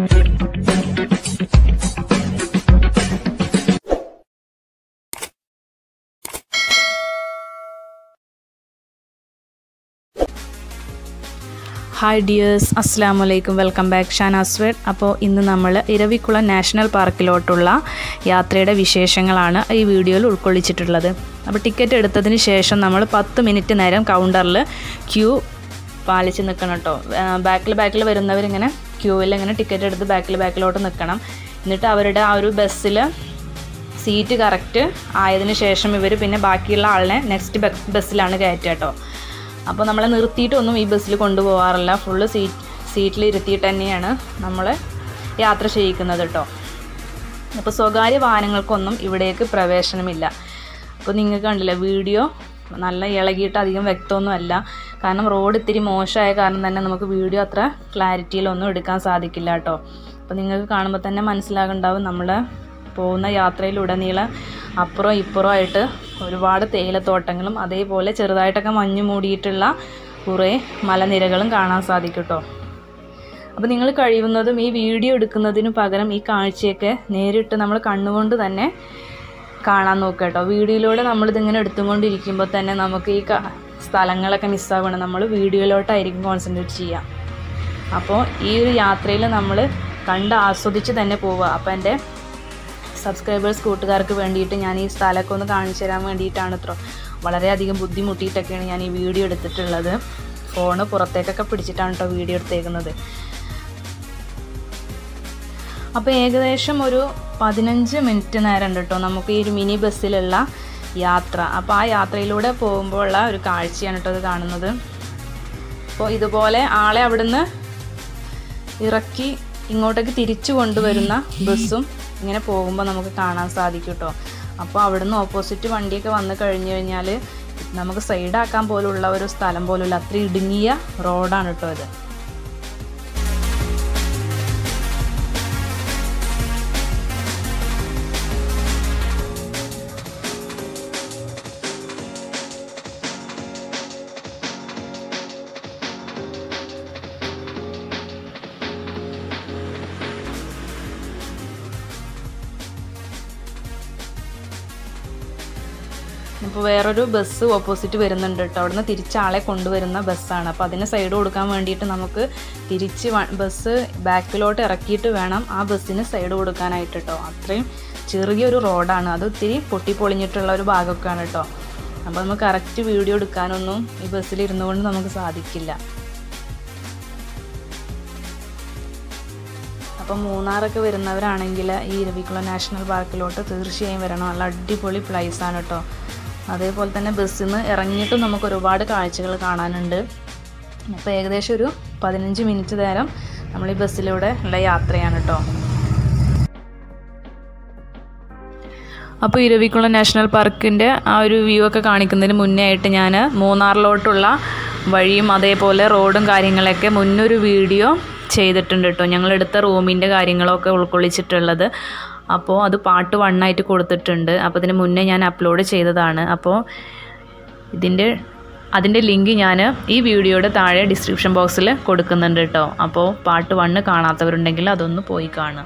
hi dears അസ്സാം വലൈക്കും welcome back Shanas word അപ്പോൾ ഇന്ന് നമ്മൾ ഇരവിക്കുളം നാഷണൽ പാർക്കിലോട്ടുള്ള യാത്രയുടെ വിശേഷങ്ങളാണ് ഈ വീഡിയോയിൽ ഉൾക്കൊള്ളിച്ചിട്ടുള്ളത് അപ്പോൾ ടിക്കറ്റ് എടുത്തതിന് ശേഷം നമ്മൾ പത്ത് മിനിറ്റ് നേരം കൗണ്ടറിൽ ക്യൂ പാലിച്ച് നിൽക്കണം കേട്ടോ ബാക്കിൽ ബാക്കിൽ വരുന്നവരിങ്ങനെ ക്യൂവിൽ ഇങ്ങനെ ടിക്കറ്റ് എടുത്ത് ബാക്കിൽ ബാക്കിലോട്ട് നിൽക്കണം എന്നിട്ട് അവരുടെ ആ ഒരു ബസ്സിൽ സീറ്റ് കറക്റ്റ് ആയതിനു ശേഷം ഇവർ പിന്നെ ബാക്കിയുള്ള ആളിനെ നെക്സ്റ്റ് ബസ്സിലാണ് കയറ്റുക കേട്ടോ അപ്പോൾ നമ്മളെ നിർത്തിയിട്ടൊന്നും ഈ ബസ്സിൽ കൊണ്ടുപോകാറില്ല ഫുള്ള് സീറ്റ് സീറ്റിൽ ഇരുത്തിയിട്ട് തന്നെയാണ് നമ്മൾ യാത്ര ചെയ്യിക്കുന്നത് കേട്ടോ അപ്പോൾ സ്വകാര്യ വാഹനങ്ങൾക്കൊന്നും ഇവിടേക്ക് പ്രവേശനമില്ല അപ്പോൾ നിങ്ങൾക്ക് കണ്ടില്ലേ വീഡിയോ നല്ല ഇളകിയിട്ട് അധികം വ്യക്തമൊന്നുമല്ല കാരണം റോഡ് ഇത്തിരി മോശമായ കാരണം തന്നെ നമുക്ക് വീഡിയോ അത്ര ക്ലാരിറ്റിയിലൊന്നും എടുക്കാൻ സാധിക്കില്ല കേട്ടോ അപ്പോൾ നിങ്ങൾക്ക് കാണുമ്പോൾ തന്നെ മനസ്സിലാകുന്നുണ്ടാവും നമ്മൾ പോകുന്ന യാത്രയിലുടനീളം അപ്പുറം ഇപ്പുറം ആയിട്ട് ഒരുപാട് തേയിലത്തോട്ടങ്ങളും അതേപോലെ ചെറുതായിട്ടൊക്കെ മഞ്ഞ് മൂടിയിട്ടുള്ള കുറേ മലനിരകളും കാണാൻ സാധിക്കും കേട്ടോ അപ്പോൾ നിങ്ങൾ കഴിയുന്നതും ഈ വീഡിയോ എടുക്കുന്നതിന് പകരം ഈ കാഴ്ചയൊക്കെ നേരിട്ട് നമ്മൾ കണ്ണുകൊണ്ട് തന്നെ കാണാൻ നോക്കുക കേട്ടോ വീഡിയോയിലൂടെ നമ്മളിതിങ്ങനെ എടുത്തുകൊണ്ടിരിക്കുമ്പോൾ തന്നെ നമുക്ക് ഈ ക- സ്ഥലങ്ങളൊക്കെ മിസ്സാവണം നമ്മൾ വീഡിയോയിലോട്ടായിരിക്കും കോൺസെൻട്രേറ്റ് ചെയ്യുക അപ്പോൾ ഈ ഒരു യാത്രയിൽ നമ്മൾ കണ്ട് ആസ്വദിച്ച് തന്നെ പോവുക അപ്പോൾ എൻ്റെ സബ്സ്ക്രൈബേഴ്സ് കൂട്ടുകാർക്ക് വേണ്ടിയിട്ട് ഞാൻ ഈ സ്ഥലമൊക്കെ ഒന്ന് കാണിച്ചു തരാൻ വേണ്ടിയിട്ടാണ് ഇത്ര വളരെയധികം ബുദ്ധിമുട്ടിയിട്ടൊക്കെയാണ് ഞാൻ ഈ വീഡിയോ എടുത്തിട്ടുള്ളത് ഫോണ് പുറത്തേക്കൊക്കെ പിടിച്ചിട്ടാണ് കേട്ടോ വീഡിയോ എടുത്തേക്കുന്നത് അപ്പോൾ ഏകദേശം ഒരു പതിനഞ്ച് മിനിറ്റ് നേരം ഉണ്ട് കേട്ടോ നമുക്ക് ഈ ഒരു മിനി ബസ്സിലുള്ള യാത്ര അപ്പോൾ ആ യാത്രയിലൂടെ പോകുമ്പോഴുള്ള ഒരു കാഴ്ചയാണ് കേട്ടോ ഇത് കാണുന്നത് അപ്പോൾ ഇതുപോലെ ആളെ അവിടുന്ന് ഇറക്കി ഇങ്ങോട്ടേക്ക് തിരിച്ചു കൊണ്ടുവരുന്ന ബസ്സും ഇങ്ങനെ പോകുമ്പോൾ നമുക്ക് കാണാൻ സാധിക്കും കേട്ടോ അപ്പോൾ അവിടുന്ന് ഓപ്പോസിറ്റ് വണ്ടിയൊക്കെ വന്നു കഴിഞ്ഞു കഴിഞ്ഞാൽ നമുക്ക് സൈഡാക്കാൻ പോലുള്ള ഒരു സ്ഥലം പോലുമില്ല അത്ര ഇടുങ്ങിയ റോഡാണ് കേട്ടോ ഇത് ഇപ്പോൾ വേറൊരു ബസ് ഓപ്പോസിറ്റ് വരുന്നുണ്ട് കേട്ടോ അവിടുന്ന് തിരിച്ച് ആളെ കൊണ്ടുവരുന്ന ബസ്സാണ് അപ്പോൾ അതിന് സൈഡ് കൊടുക്കാൻ വേണ്ടിയിട്ട് നമുക്ക് തിരിച്ച് വ- ബസ് ബാക്കിലോട്ട് ഇറക്കിയിട്ട് വേണം ആ ബസ്സിന് സൈഡ് കൊടുക്കാനായിട്ട് കേട്ടോ അത്രയും ചെറിയൊരു റോഡാണ് അത് ഒത്തിരി പൊട്ടിപ്പൊളിഞ്ഞിട്ടുള്ള ഒരു ഭാഗമൊക്കെയാണ് കേട്ടോ അപ്പോൾ നമുക്ക് കറക്റ്റ് വീഡിയോ എടുക്കാനൊന്നും ഈ ബസ്സിൽ ഇരുന്നു കൊണ്ട് നമുക്ക് സാധിക്കില്ല അപ്പം മൂന്നാറൊക്കെ വരുന്നവരാണെങ്കിൽ ഈ ഇരവിക്കുളം നാഷണൽ പാർക്കിലോട്ട് തീർച്ചയായും വരണം നല്ല അടിപൊളി place ആണ് കേട്ടോ അതേപോലെ തന്നെ ബസ്സിൽ നിന്ന് ഇറങ്ങിയിട്ടും നമുക്ക് ഒരുപാട് കാഴ്ചകൾ കാണാനുണ്ട് അപ്പോൾ ഏകദേശം ഒരു പതിനഞ്ച് മിനിറ്റ് നേരം നമ്മൾ ഈ ബസ്സിലൂടെ ഉള്ള യാത്രയാണ് കേട്ടോ അപ്പോൾ ഇരവിക്കുളം നാഷണൽ പാർക്കിൻ്റെ ആ ഒരു വ്യൂ ഒക്കെ കാണിക്കുന്നതിന് മുന്നേ ആയിട്ട് ഞാൻ മൂന്നാറിലോട്ടുള്ള വഴിയും അതേപോലെ റോഡും കാര്യങ്ങളൊക്കെ മുന്നൊരു വീഡിയോ ചെയ്തിട്ടുണ്ട് കേട്ടോ ഞങ്ങളെടുത്ത റൂമിൻ്റെ കാര്യങ്ങളൊക്കെ ഉൾക്കൊള്ളിച്ചിട്ടുള്ളത് അപ്പോൾ അത് പാട്ട് വണ്ണായിട്ട് കൊടുത്തിട്ടുണ്ട് അപ്പോൾ ഇതിന് മുന്നേ ഞാൻ അപ്ലോഡ് ചെയ്തതാണ് അപ്പോൾ ഇതിൻ്റെ അതിൻ്റെ ലിങ്ക് ഞാൻ ഈ വീഡിയോയുടെ താഴെ ഡിസ്ക്രിപ്ഷൻ ബോക്സിൽ കൊടുക്കുന്നുണ്ട് കേട്ടോ അപ്പോൾ പാട്ട് വണ്ണ് കാണാത്തവരുണ്ടെങ്കിൽ അതൊന്ന് പോയി കാണുക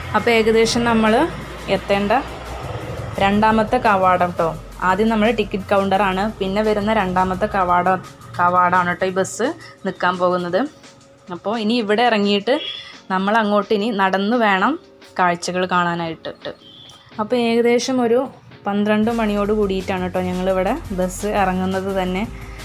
അപ്പോൾ ഏകദേശം നമ്മൾ എത്തേണ്ട രണ്ടാമത്തെ കവാടം കേട്ടോ ആദ്യം നമ്മൾ ടിക്കറ്റ് കൗണ്ടറാണ് പിന്നെ വരുന്ന രണ്ടാമത്തെ കവാട കവാടാണ് കേട്ടോ ഈ ബസ് നിൽക്കാൻ പോകുന്നത് അപ്പോൾ ഇനി ഇവിടെ ഇറങ്ങിയിട്ട് നമ്മൾ അങ്ങോട്ട് ഇനി നടന്നു വേണം കാഴ്ചകൾ കാണാനായിട്ട് അപ്പോൾ ഏകദേശം ഒരു പന്ത്രണ്ട് മണിയോട് കൂടിയിട്ടാണ് കേട്ടോ ഞങ്ങളിവിടെ ബസ് ഇറങ്ങുന്നത് തന്നെ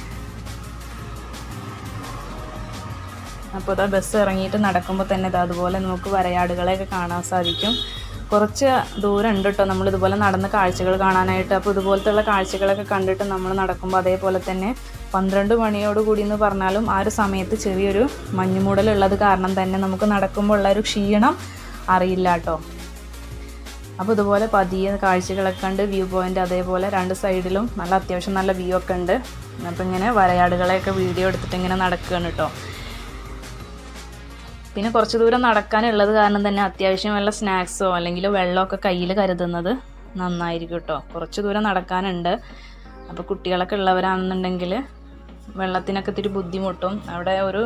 അപ്പോൾ ഇതാ ബസ് ഇറങ്ങിയിട്ട് നടക്കുമ്പോൾ തന്നെ ഇത് അതുപോലെ നമുക്ക് വരയാടുകളെയൊക്കെ കാണാൻ സാധിക്കും കുറച്ച് ദൂരം ഉണ്ട് കേട്ടോ നമ്മൾ ഇതുപോലെ നടന്ന് കാഴ്ചകൾ കാണാനായിട്ട് അപ്പോൾ ഇതുപോലത്തുള്ള കാഴ്ചകളൊക്കെ കണ്ടിട്ട് നമ്മൾ നടക്കുമ്പോൾ അതേപോലെ തന്നെ പന്ത്രണ്ട് മണിയോട് കൂടി എന്ന് പറഞ്ഞാലും ആ ഒരു സമയത്ത് ചെറിയൊരു മഞ്ഞുമൂടലുള്ളത് കാരണം തന്നെ നമുക്ക് നടക്കുമ്പോൾ ഉള്ള ഒരു ക്ഷീണം അറിയില്ല കേട്ടോ അപ്പോൾ ഇതുപോലെ പതിയെ കാഴ്ചകളൊക്കെ ഉണ്ട് വ്യൂ പോയിൻ്റ് അതേപോലെ രണ്ട് സൈഡിലും നല്ല അത്യാവശ്യം നല്ല വ്യൂ ഒക്കെ ഉണ്ട് അപ്പോൾ ഇങ്ങനെ വരയാടുകളെയൊക്കെ വീഡിയോ എടുത്തിട്ട് ഇങ്ങനെ നടക്കുകയാണ് കേട്ടോ പിന്നെ കുറച്ച് ദൂരം നടക്കാനുള്ളത് കാരണം തന്നെ അത്യാവശ്യം വല്ല സ്നാക്സോ അല്ലെങ്കിൽ വെള്ളമൊക്കെ കയ്യിൽ കരുതുന്നത് നന്നായിരിക്കും കേട്ടോ കുറച്ച് ദൂരം നടക്കാനുണ്ട് അപ്പോൾ കുട്ടികളൊക്കെ ഉള്ളവരാണെന്നുണ്ടെങ്കിൽ വെള്ളത്തിനൊക്കെ ഇത്തിരി ബുദ്ധിമുട്ടും അവിടെ ഒരു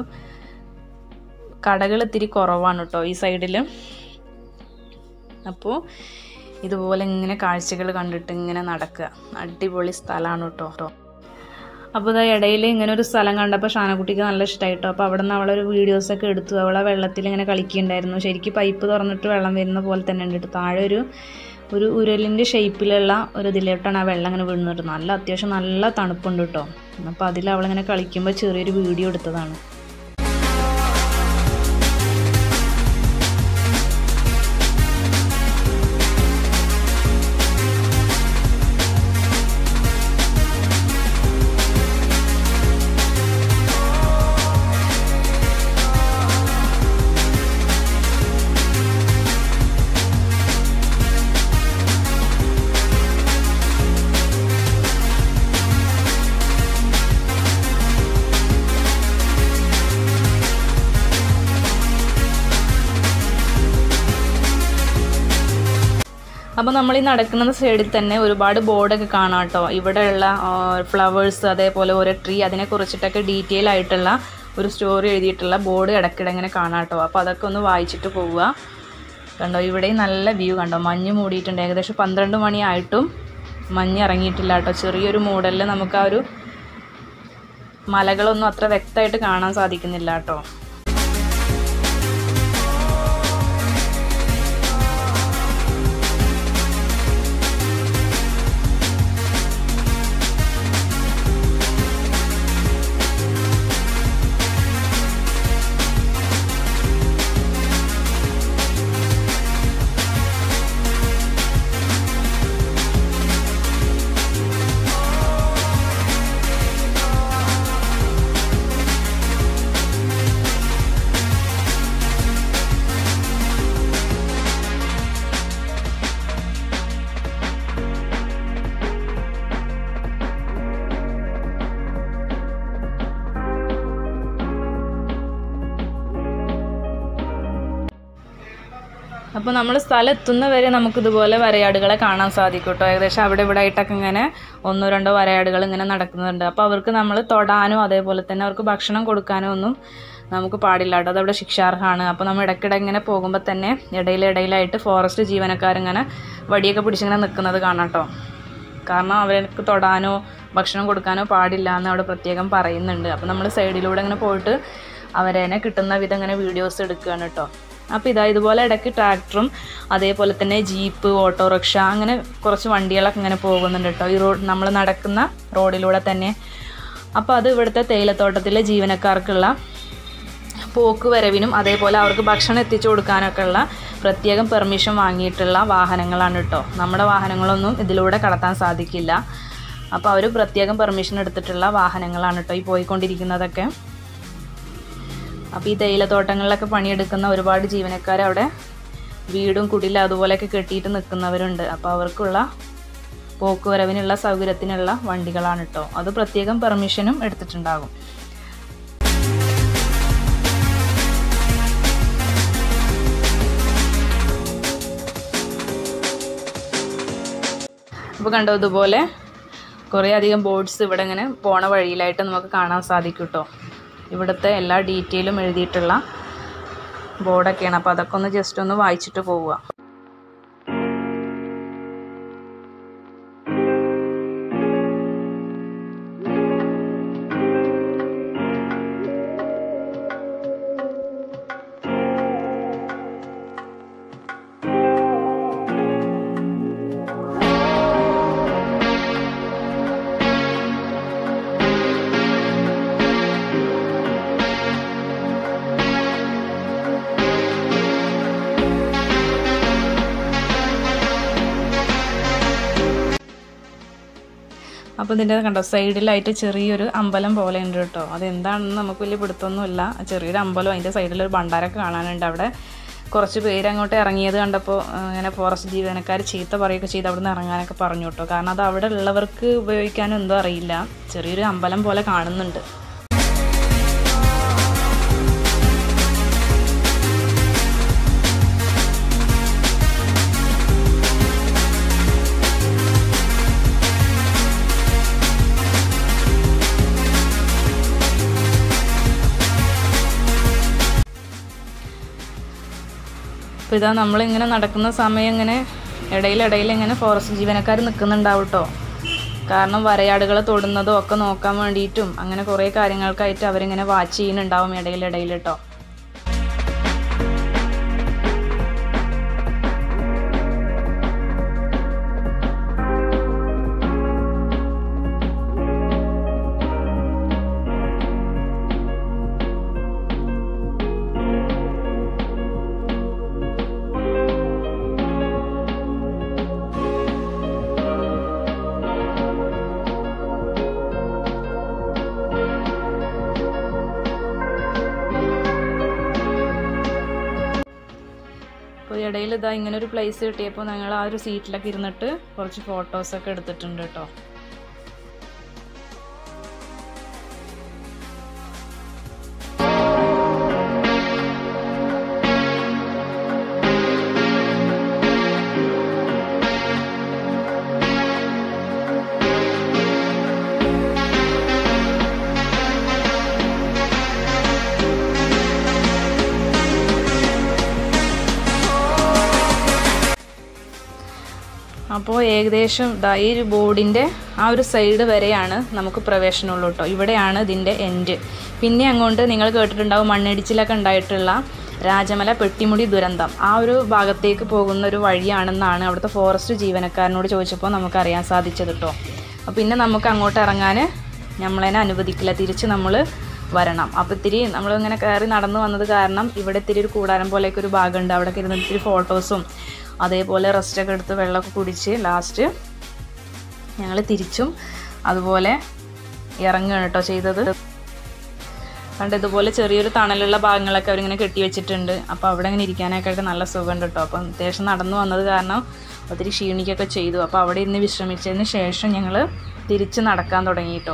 കടകൾ ഇത്തിരി കുറവാണ് കേട്ടോ ഈ സൈഡിൽ അപ്പോൾ ഇതുപോലെ ഇങ്ങനെ കാഴ്ചകൾ കണ്ടിട്ട് ഇങ്ങനെ നടക്കുക അടിപൊളി സ്ഥലമാണ് കേട്ടോ അപ്പോൾ ഇതാ ഇടയിൽ ഇങ്ങനെ ഒരു സ്ഥലം കണ്ടപ്പോൾ ഷാനക്കുട്ടിക്ക് നല്ല ഇഷ്ടമായിട്ടോ അപ്പോൾ അവിടെ നിന്ന് അവളൊരു വീഡിയോസൊക്കെ എടുത്തു അവൾ ആ വെള്ളത്തിൽ ഇങ്ങനെ കളിക്കുന്നുണ്ടായിരുന്നു ശരിക്കും പൈപ്പ് തുറന്നിട്ട് വെള്ളം വരുന്ന പോലെ തന്നെ ഉണ്ട് കേട്ടോ താഴെ ഒരു ഒരു ഉരലിൻ്റെ ഷേപ്പിലുള്ള ഒരു ഇതിലോട്ടാണ് ആ വെള്ളം ഇങ്ങനെ വീഴുന്നത് നല്ല അത്യാവശ്യം നല്ല തണുപ്പുണ്ട് കേട്ടോ അപ്പോൾ അതിൽ അവളിങ്ങനെ കളിക്കുമ്പോൾ ചെറിയൊരു വീഡിയോ എടുത്തതാണ് അപ്പോൾ നമ്മൾ ഈ നടക്കുന്ന സൈഡിൽ തന്നെ ഒരുപാട് ബോർഡൊക്കെ കാണാം കേട്ടോ ഇവിടെയുള്ള ഫ്ലവേഴ്സ് അതേപോലെ ഓരോ ട്രീ അതിനെ കുറിച്ചിട്ടൊക്കെ ഡീറ്റെയിൽ ആയിട്ടുള്ള ഒരു സ്റ്റോറി എഴുതിയിട്ടുള്ള ബോർഡ് ഇടയ്ക്കിടെ ഇങ്ങനെ കാണാം കേട്ടോ അപ്പോൾ അതൊക്കെ ഒന്ന് വായിച്ചിട്ട് പോവുക കണ്ടോ ഇവിടെയും നല്ല വ്യൂ കണ്ടോ മഞ്ഞ് മൂടിയിട്ടുണ്ട് ഏകദേശം പന്ത്രണ്ട് മണിയായിട്ടും മഞ്ഞ് ഇറങ്ങിയിട്ടില്ല കേട്ടോ ചെറിയൊരു മൂടലിൽ നമുക്ക് ആ ഒരു മലകളൊന്നും അത്ര വ്യക്തമായിട്ട് കാണാൻ സാധിക്കുന്നില്ല കേട്ടോ അപ്പോൾ നമ്മൾ സ്ഥലം എത്തുന്ന വരെ നമുക്ക് ഇതുപോലെ വരയാടുകളെ കാണാൻ സാധിക്കും കേട്ടോ ഏകദേശം അവിടെ ഇവിടെ ആയിട്ടൊക്കെ ഇങ്ങനെ ഒന്നോ രണ്ടോ വരയാടുകൾ ഇങ്ങനെ നടക്കുന്നുണ്ട് അപ്പോൾ അവർക്ക് നമ്മൾ തൊടാനോ അതേപോലെ തന്നെ അവർക്ക് ഭക്ഷണം കൊടുക്കാനോ ഒന്നും നമുക്ക് പാടില്ല കേട്ടോ അതവിടെ ശിക്ഷാർഹമാണ് അപ്പോൾ നമ്മൾ ഇടയ്ക്കിടെ ഇങ്ങനെ പോകുമ്പോൾ തന്നെ ഇടയിലിടയിലായിട്ട് ഫോറസ്റ്റ് ജീവനക്കാരിങ്ങനെ വടിയൊക്കെ പിടിച്ചിങ്ങനെ നിൽക്കുന്നത് കാണാം കേട്ടോ കാരണം അവർക്ക് തൊടാനോ ഭക്ഷണം കൊടുക്കാനോ പാടില്ല എന്ന് അവിടെ പ്രത്യേകം പറയുന്നുണ്ട് അപ്പോൾ നമ്മൾ സൈഡിലൂടെ ഇങ്ങനെ പോയിട്ട് അവരേനെ കിട്ടുന്ന വിധം ഇങ്ങനെ വീഡിയോസ് എടുക്കുകയാണ് കേട്ടോ അപ്പോൾ ഇതാ ഇതുപോലെ ഇടയ്ക്ക് ട്രാക്ടറും അതേപോലെ തന്നെ ജീപ്പ് ഓട്ടോറിക്ഷ അങ്ങനെ കുറച്ച് വണ്ടികളൊക്കെ ഇങ്ങനെ പോകുന്നുണ്ട് കേട്ടോ ഈ റോഡ് നമ്മൾ നടക്കുന്ന റോഡിലൂടെ തന്നെ അപ്പോൾ അത് ഇവിടുത്തെ തേയിലത്തോട്ടത്തിലെ ജീവനക്കാർക്കുള്ള പോക്ക് വരവിനും അതേപോലെ അവർക്ക് ഭക്ഷണം എത്തിച്ചു കൊടുക്കാനൊക്കെ ഉള്ള പ്രത്യേകം പെർമിഷൻ വാങ്ങിയിട്ടുള്ള വാഹനങ്ങളാണ് കേട്ടോ നമ്മുടെ വാഹനങ്ങളൊന്നും ഇതിലൂടെ കടത്താൻ സാധിക്കില്ല അപ്പോൾ അവർ പ്രത്യേകം പെർമിഷൻ എടുത്തിട്ടുള്ള വാഹനങ്ങളാണ് കേട്ടോ ഈ പോയിക്കൊണ്ടിരിക്കുന്നതൊക്കെ അപ്പോൾ ഈ തേയിലത്തോട്ടങ്ങളിലൊക്കെ പണിയെടുക്കുന്ന ഒരുപാട് ജീവനക്കാർ അവിടെ വീടും കുടിലും അതുപോലെയൊക്കെ കെട്ടിയിട്ട് നിൽക്കുന്നവരുണ്ട് അപ്പോൾ അവർക്കുള്ള പോക്കുവരവിനുള്ള സൗകര്യത്തിനുള്ള വണ്ടികളാണ് കേട്ടോ അത് പ്രത്യേകം പെർമിഷനും എടുത്തിട്ടുണ്ടാകും അപ്പോൾ കണ്ടോ ഇതുപോലെ കുറേ അധികം ബോർഡ്സ് ഇവിടെ ഇങ്ങനെ പോണ വഴിയിലായിട്ട് നമുക്ക് കാണാൻ സാധിക്കും കേട്ടോ ഇവിടുത്തെ എല്ലാ ഡീറ്റെയിലും എഴുതിയിട്ടുള്ള ബോർഡൊക്കെയാണ് അപ്പോൾ അതൊക്കെ ഒന്ന് ജസ്റ്റ് ഒന്ന് വായിച്ചിട്ട് പോവുക അപ്പോൾ ഇതിൻ്റെ കണ്ടോ സൈഡിലായിട്ട് ചെറിയൊരു അമ്പലം പോലെ ഉണ്ട് കേട്ടോ അതെന്താണെന്ന് നമുക്ക് വലിയ പിടുത്തമൊന്നുമില്ല ചെറിയൊരു അമ്പലം അതിൻ്റെ സൈഡിലൊരു ഭണ്ഡാരമൊക്കെ കാണാനുണ്ട് അവിടെ കുറച്ച് പേര് അങ്ങോട്ട് ഇറങ്ങിയത് കണ്ടപ്പോൾ ആ, ഇങ്ങനെ ഫോറസ്റ്റ് ജീവനക്കാർ ചീത്ത പറയുകയൊക്കെ ചെയ്ത് അവിടെ നിന്ന് ഇറങ്ങാനൊക്കെ പറഞ്ഞു കേട്ടോ കാരണം അത് അവിടെ ഉള്ളവർക്ക് ഉപയോഗിക്കാനും എന്തോ അറിയില്ല ചെറിയൊരു അമ്പലം പോലെ കാണുന്നുണ്ട് അപ്പോൾ ഇതാ നമ്മളിങ്ങനെ നടക്കുന്ന സമയം ഇങ്ങനെ ഇടയിലിടയിൽ ഇങ്ങനെ ഫോറസ്റ്റ് ജീവനക്കാർ നിൽക്കുന്നുണ്ടാവും കേട്ടോ കാരണം വരയാടുകളെ തൊടുന്നതും ഒക്കെ നോക്കാൻ വേണ്ടിയിട്ടും അങ്ങനെ കുറേ കാര്യങ്ങൾക്കായിട്ട് അവരിങ്ങനെ വാച്ച് ചെയ്യുന്നുണ്ടാവും ഇടയിലിടയിൽ കേട്ടോ അപ്പോൾ ഇടയിൽ ഇതാ ഇങ്ങനെ ഒരു പ്ലേസ് കിട്ടിയപ്പോൾ ഞങ്ങൾ ആ ഒരു സീറ്റിലൊക്കെ ഇരുന്നിട്ട് കുറച്ച് ഫോട്ടോസൊക്കെ എടുത്തിട്ടുണ്ട് കേട്ടോ അപ്പോൾ ഏകദേശം ദാ ഈ ഒരു ബോർഡിൻ്റെ ആ ഒരു സൈഡ് വരെയാണ് നമുക്ക് പ്രവേശനമുള്ളൂ കേട്ടോ ഇവിടെയാണ് ഇതിൻ്റെ എൻഡ് പിന്നെ അങ്ങോട്ട് നിങ്ങൾ കേട്ടിട്ടുണ്ടാവും മണ്ണിടിച്ചിലൊക്കെ ഉണ്ടായിട്ടുള്ള രാജമല പെട്ടിമുടി ദുരന്തം ആ ഒരു ഭാഗത്തേക്ക് പോകുന്ന ഒരു വഴിയാണെന്നാണ് അവിടുത്തെ ഫോറസ്റ്റ് ജീവനക്കാരനോട് ചോദിച്ചപ്പോൾ നമുക്കറിയാൻ സാധിച്ചത് കേട്ടോ അപ്പോൾ പിന്നെ നമുക്ക് അങ്ങോട്ട് ഇറങ്ങാൻ നമ്മളതിനെ അനുവദിക്കില്ല തിരിച്ച് നമ്മൾ വരണം അപ്പോൾ ഇത്തിരി നമ്മളിങ്ങനെ കയറി നടന്നു വന്നത് കാരണം ഇവിടെ ഇത്തിരി ഒരു കൂടാരം പോലെയൊക്കെ ഒരു ഭാഗമുണ്ട് അവിടെ ഇരുന്ന് ഇത്തിരി ഫോട്ടോസും അതേപോലെ റെസ്റ്റൊക്കെ എടുത്ത് വെള്ളമൊക്കെ കുടിച്ച് ലാസ്റ്റ് ഞങ്ങൾ തിരിച്ചും അതുപോലെ ഇറങ്ങുകയാണ് കേട്ടോ ചെയ്തത് കണ്ട് ഇതുപോലെ ചെറിയൊരു തണലുള്ള ഭാഗങ്ങളൊക്കെ അവരിങ്ങനെ കെട്ടി വെച്ചിട്ടുണ്ട് അപ്പോൾ അവിടെ ഇങ്ങനെ ഇരിക്കാനൊക്കെ ആയിട്ട് നല്ല സുഖമുണ്ട് കേട്ടോ അപ്പം അത്യാവശ്യം നടന്നു വന്നത് കാരണം ഒത്തിരി ക്ഷീണിക്കൊക്കെ ചെയ്തു അപ്പോൾ അവിടെ ഇരുന്ന് വിശ്രമിച്ചതിന് ശേഷം ഞങ്ങൾ തിരിച്ച് നടക്കാൻ തുടങ്ങി കേട്ടോ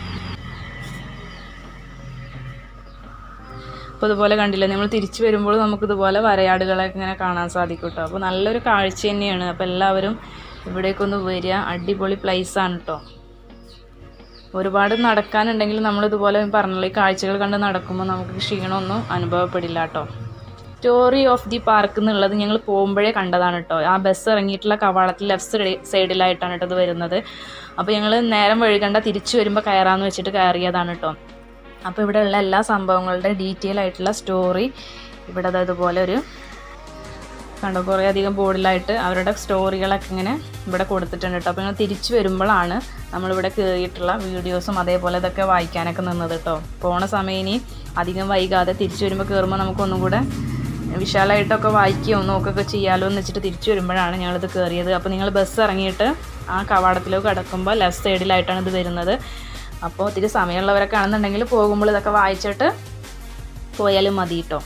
അപ്പോൾ ഇതുപോലെ കണ്ടില്ലേ നമ്മൾ തിരിച്ചു വരുമ്പോൾ നമുക്ക് ഇതുപോലെ വരയാടുകളൊക്കെ ഇങ്ങനെ കാണാൻ സാധിക്കും കേട്ടോ അപ്പോൾ നല്ലൊരു കാഴ്ച തന്നെയാണ് അപ്പോൾ എല്ലാവരും ഇവിടേക്കൊന്ന് വരിക അടിപൊളി place ആണ് കേട്ടോ ഒരുപാട് നടക്കാനുണ്ടെങ്കിൽ നമ്മൾ ഇതുപോലെ പറഞ്ഞല്ലോ ഈ കാഴ്ചകൾ കണ്ട് നടക്കുമ്പോൾ നമുക്ക് ക്ഷീണമൊന്നും അനുഭവപ്പെടില്ല കേട്ടോ സ്റ്റോറി ഓഫ് ദി പാർക്ക് എന്നുള്ളത് ഞങ്ങൾ പോകുമ്പോഴേ കണ്ടതാണ് കേട്ടോ ആ ബസ് ഇറങ്ങിയിട്ടുള്ള കവാടത്തിൽ ലെഫ്റ്റ് സൈഡിലായിട്ടാണ് കേട്ടോ ഇത് വരുന്നത് അപ്പോൾ ഞങ്ങൾ നേരം വഴുകണ്ട തിരിച്ചു വരുമ്പോൾ കയറാമെന്ന് വെച്ചിട്ട് കയറിയതാണ് കേട്ടോ അപ്പോൾ ഇവിടെ ഉള്ള എല്ലാ സംഭവങ്ങളുടെ ഡീറ്റെയിൽ ആയിട്ടുള്ള സ്റ്റോറി ഇവിടെ ദാ ഇതുപോലെ ഒരു കണ്ടോ കുറേ അധികം ബോർഡിലായിട്ട് അവരുടെ സ്റ്റോറികളൊക്കെ ഇങ്ങനെ ഇവിടെ കൊടുത്തിട്ടുണ്ട് കേട്ടോ അപ്പോൾ നിങ്ങൾ തിരിച്ചു വരുമ്പോഴാണ് നമ്മളിവിടെ കയറിയിട്ടുള്ള വീഡിയോസും അതേപോലെ ഇതൊക്കെ വായിക്കാനൊക്കെ നിന്നത് കേട്ടോ പോണ സമയം ഇനി അധികം വൈകാതെ തിരിച്ചു വരുമ്പോൾ കയറുമ്പോൾ നമുക്ക് ഒന്നും കൂടെ വിശാലമായിട്ടൊക്കെ വായിക്കുകയോ നോക്കുകയൊക്കെ ചെയ്യാമല്ലോ എന്ന് വെച്ചിട്ട് തിരിച്ചു വരുമ്പോഴാണ് ഞങ്ങളിത് കയറിയത് അപ്പോൾ നിങ്ങൾ ബസ് ഇറങ്ങിയിട്ട് ആ കവാടത്തിലേക്ക് കിടക്കുമ്പോൾ ലെഫ്റ്റ് സൈഡിലായിട്ടാണ് ഇത് വരുന്നത് അപ്പോൾ ഒത്തിരി സമയമുള്ളവരൊക്കെ ആണെന്നുണ്ടെങ്കിൽ പോകുമ്പോൾ ഇതൊക്കെ വായിച്ചിട്ട് പോയാലും മതി കേട്ടോ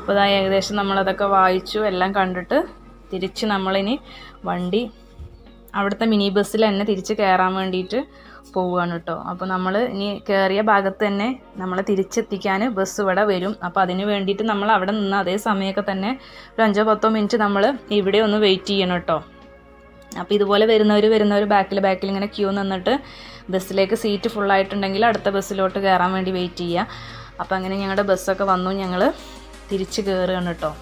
അപ്പോൾ ഇതാ ഏകദേശം നമ്മളതൊക്കെ വായിച്ചു എല്ലാം കണ്ടിട്ട് തിരിച്ച് നമ്മളിനി വണ്ടി അവിടുത്തെ മിനി ബസ്സിൽ തന്നെ തിരിച്ച് കയറാൻ വേണ്ടിയിട്ട് പോവുകയാണ് കേട്ടോ അപ്പോൾ നമ്മൾ ഇനി കയറിയ ഭാഗത്ത് തന്നെ നമ്മളെ തിരിച്ചെത്തിക്കാൻ ബസ് ഇവിടെ വരും അപ്പോൾ അതിന് വേണ്ടിയിട്ട് നമ്മൾ അവിടെ നിന്ന് അതേ സമയമൊക്കെ തന്നെ ഒരു അഞ്ചോ പത്തോ മിനിറ്റ് നമ്മൾ ഇവിടെ ഒന്ന് വെയിറ്റ് ചെയ്യണം കേട്ടോ അപ്പോൾ ഇതുപോലെ വരുന്നവർ വരുന്നവർ ബാക്കിൽ ബാക്കിൽ ഇങ്ങനെ ക്യൂ നിന്നിട്ട് ബസ്സിലേക്ക് സീറ്റ് ഫുള്ളായിട്ടുണ്ടെങ്കിൽ അടുത്ത ബസ്സിലോട്ട് കയറാൻ വേണ്ടി വെയിറ്റ് ചെയ്യുക അപ്പോൾ അങ്ങനെ ഞങ്ങളുടെ ബസ്സൊക്കെ വന്നു ഞങ്ങൾ തിരിച്ച് കയറുകയാണ് കേട്ടോ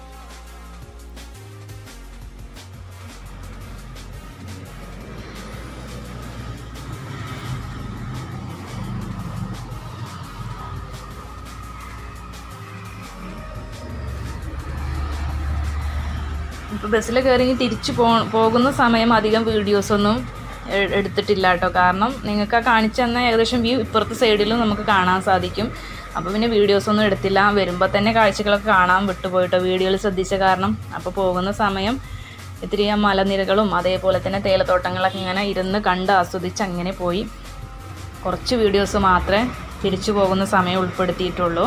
ഇപ്പോൾ ബസ്സിൽ കയറി ഇനി തിരിച്ചു പോ പോകുന്ന സമയം അധികം വീഡിയോസൊന്നും എ- എടുത്തിട്ടില്ല കേട്ടോ കാരണം നിങ്ങൾക്ക് ആ കാണിച്ചു തന്ന ഏകദേശം വ്യൂ ഇപ്പുറത്തെ സൈഡിലും നമുക്ക് കാണാൻ സാധിക്കും അപ്പോൾ പിന്നെ വീഡിയോസൊന്നും എടുത്തില്ല വരുമ്പോൾ തന്നെ കാഴ്ചകളൊക്കെ കാണാൻ വിട്ടുപോയിട്ടോ വീഡിയോയിൽ ശ്രദ്ധിച്ച കാരണം അപ്പോൾ പോകുന്ന സമയം ഇത്തിരി ആ മലനിരകളും അതേപോലെ തന്നെ തേയിലത്തോട്ടങ്ങളൊക്കെ ഇങ്ങനെ ഇരുന്ന് കണ്ട് ആസ്വദിച്ച് അങ്ങനെ പോയി കുറച്ച് വീഡിയോസ് മാത്രമേ തിരിച്ചു പോകുന്ന സമയം ഉൾപ്പെടുത്തിയിട്ടുള്ളൂ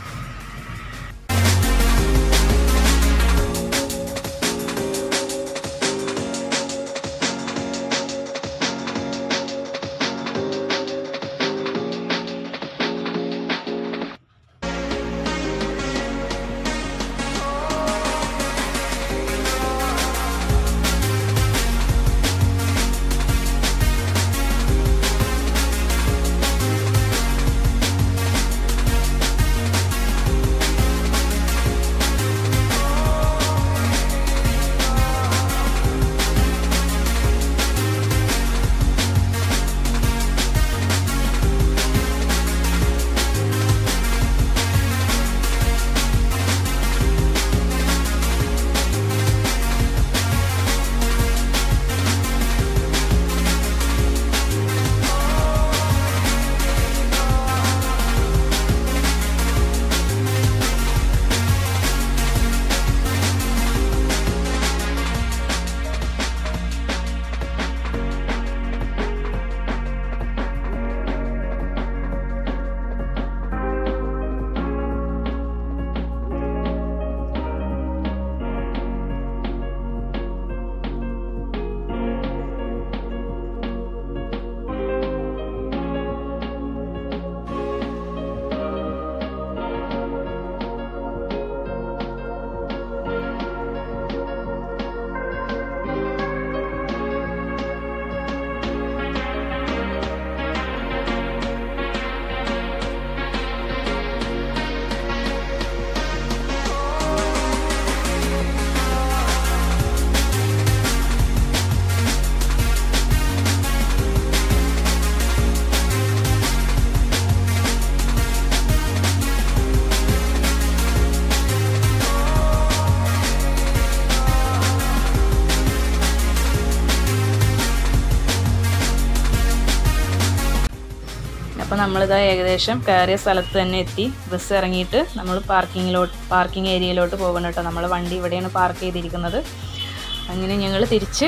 അപ്പോൾ നമ്മളിതാ ഏകദേശം കയറിയ സ്ഥലത്ത് തന്നെ എത്തി ബസ് ഇറങ്ങിയിട്ട് നമ്മൾ പാർക്കിങ്ങിലോട്ട് പാർക്കിംഗ് ഏരിയയിലോട്ട് പോകണം കേട്ടോ നമ്മൾ വണ്ടി ഇവിടെയാണ് പാർക്ക് ചെയ്തിരിക്കുന്നത് അങ്ങനെ ഞങ്ങൾ തിരിച്ച്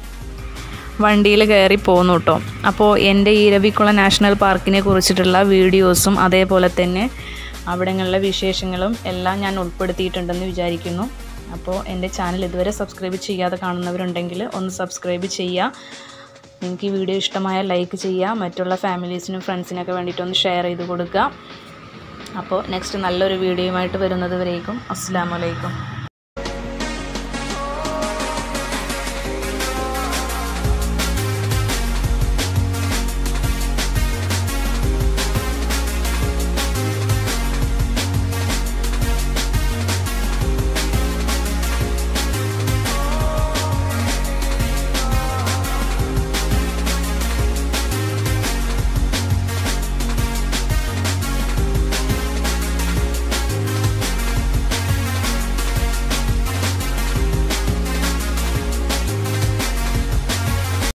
വണ്ടിയിൽ കയറി പോന്നു കേട്ടോ അപ്പോൾ എൻ്റെ ഈ ഇരവിക്കുളം നാഷണൽ പാർക്കിനെ കുറിച്ചിട്ടുള്ള വീഡിയോസും അതേപോലെ തന്നെ അവിടങ്ങളിലെ വിശേഷങ്ങളും എല്ലാം ഞാൻ ഉൾപ്പെടുത്തിയിട്ടുണ്ടെന്ന് വിചാരിക്കുന്നു അപ്പോൾ എൻ്റെ ചാനൽ ഇതുവരെ സബ്സ്ക്രൈബ് ചെയ്യാതെ കാണുന്നവരുണ്ടെങ്കിൽ ഒന്ന് സബ്സ്ക്രൈബ് ചെയ്യുക നിങ്ങൾക്ക് ഈ വീഡിയോ ഇഷ്ടമായ ലൈക്ക് ചെയ്യുക മറ്റുള്ള ഫാമിലീസിനും ഫ്രണ്ട്സിനൊക്കെ വേണ്ടിയിട്ട് ഒന്ന് ഷെയർ ചെയ്ത് കൊടുക്കുക അപ്പോൾ നെക്സ്റ്റ് നല്ലൊരു വീഡിയോയുമായിട്ട് വരുന്നത് വരേക്കും അസ്സാം വലൈക്കും